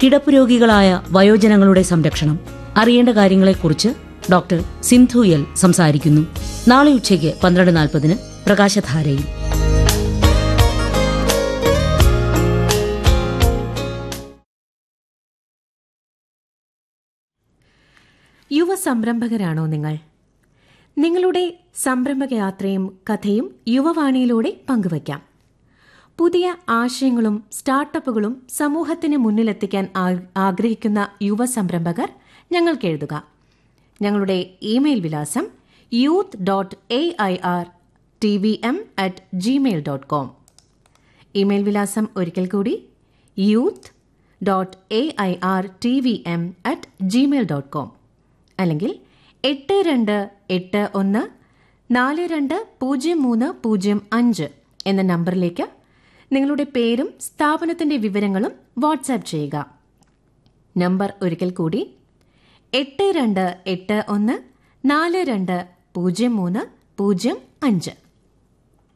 കിടപ്പ് രോഗികളായ വയോജനങ്ങളുടെ സംരക്ഷണം അറിയേണ്ട കാര്യങ്ങളെക്കുറിച്ച് ഡോക്ടർ സിന്ധു എൽ സംസാരിക്കുന്നു നാളെ ഉച്ചയ്ക്ക് പന്ത്രണ്ട് നാൽപ്പതിന് പ്രകാശധാരയിൽ യുവ സംരംഭകരാണോ നിങ്ങൾ നിങ്ങളുടെ സംരംഭകയാത്രയും കഥയും യുവവാണിയിലൂടെ പങ്കുവയ്ക്കാം പുതിയ ആശയങ്ങളും സ്റ്റാർട്ടപ്പുകളും സമൂഹത്തിന് മുന്നിലെത്തിക്കാൻ ആ- ആഗ്രഹിക്കുന്ന യുവ സംരംഭകർ ഞങ്ങൾക്ക് എഴുതുക ഞങ്ങളുടെ ഇമെയിൽ വിലാസം youth dot A I R T V M at Gmail dot com email വിലാസം ഒരിക്കൽ കൂടി youth dot A I R T V M at Gmail dot com അല്ലെങ്കിൽ എട്ട് രണ്ട് എട്ട് ഒന്ന് നാല് രണ്ട് പൂജ്യം മൂന്ന് പൂജ്യം അഞ്ച് എന്ന നമ്പറിലേക്ക് നിങ്ങളുടെ പേരും സ്ഥാപനത്തിന്റെ വിവരങ്ങളും വാട്സാപ്പ് ചെയ്യുക നമ്പർ ഒരിക്കൽ കൂടി എട്ട് രണ്ട് എട്ട് ഒന്ന് നാല് രണ്ട് പൂജ്യം മൂന്ന് പൂജ്യം അഞ്ച്